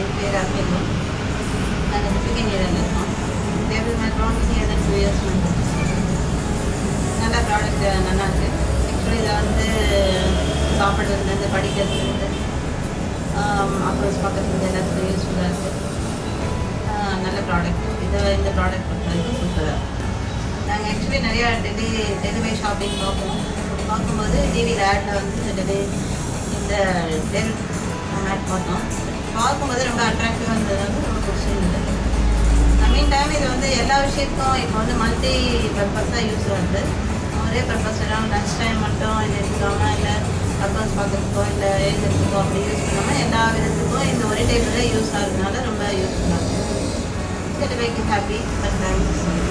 என் பேர் அர்மிதம் நாங்கள் செகண்ட் இயரில் இருக்கோம் டேபிள் மேட் வாங்கி நியர் டூ இயர்ஸ் வந்து நல்ல ப்ராடக்ட் நல்லா இருக்கு ஆக்சுவலி இதை வந்து சாப்பிட்றதுலேருந்து படிக்கிறதுலேருந்து அப்ரோச் பார்க்கறதுலேருந்து எல்லாத்துக்கும் யூஸ்ஃபுல்லாக இருக்குது நல்ல ப்ராடக்ட் இதை இந்த ப்ராடக்ட் பொறுத்த வரைக்கும் சூப்பராக நாங்கள் ஆக்சுவலி நிறையா டெலி டெலிவே ஷாப்பிங் பார்ப்போம் பார்க்கும்போது டிவியில் ஆடில் வந்து இந்த டெலி இந்த டெல் மேட் பார்த்தோம் பார்க்கும்போது ரொம்ப அட்ராக்டிவாக இருந்ததுனால ரொம்ப பிடிச்சிருந்தது மீன் டைம் இது வந்து எல்லா விஷயத்துக்கும் இப்போ வந்து மல்டி பர்பஸாக யூஸ் ஆகுது ஒரே பர்பஸ் இல்லாமல் லஞ்ச் டைம் மட்டும் இல்லை எடுத்துக்காம இல்லை அக்கௌண்ட்ஸ் பார்க்குறதுக்கோ இல்லை எழுதுறதுக்கோ அப்படி யூஸ் பண்ணாமல் எல்லா விதத்துக்கும் இந்த ஒரே டைமில் யூஸ் ஆகுறதுனால ரொம்ப யூஸ்ஃபுல்லாக இருக்குது டெலிவேக்கு ஹாப்பி பட் தேங்க்ஸ்